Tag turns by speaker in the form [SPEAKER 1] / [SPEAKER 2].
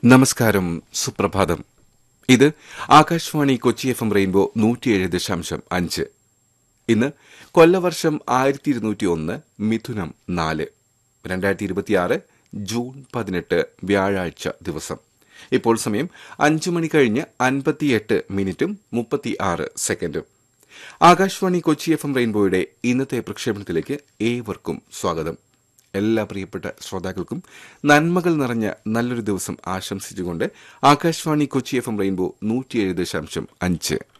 [SPEAKER 1] നമസ്കാരം സുപ്രഭാതം ഇത് Akashvani Kochi F M rainbow നൂറ്റിയേഴ് ദശാംശം അഞ്ച് ഇന്ന് കൊല്ലവർഷം ആയിരത്തി ഇരുന്നൂറ്റി ഒന്ന് മിഥുനം നാല് രണ്ടായിരത്തി ഇരുപത്തിയാറ് ജൂൺ പതിനെട്ട് വ്യാഴാഴ്ച ദിവസം ഇപ്പോൾ സമയം അഞ്ചു മണി കഴിഞ്ഞ് അൻപത്തിയെട്ട് മിനിറ്റും മുപ്പത്തിയാറ് സെക്കൻഡും ആകാശവാണി കൊച്ചി എഫ് എം റെയിൻബോയുടെ ഇന്നത്തെ പ്രക്ഷേപണത്തിലേക്ക് ഏവർക്കും സ്വാഗതം എല്ലാ പ്രിയപ്പെട്ട ശ്രോതാക്കൾക്കും നന്മകൾ നിറഞ്ഞ നല്ലൊരു ദിവസം ആശംസിച്ചുകൊണ്ട് Akashvani Kochi F M rainbow നൂറ്റിയേഴ് ദശാംശം അഞ്ച്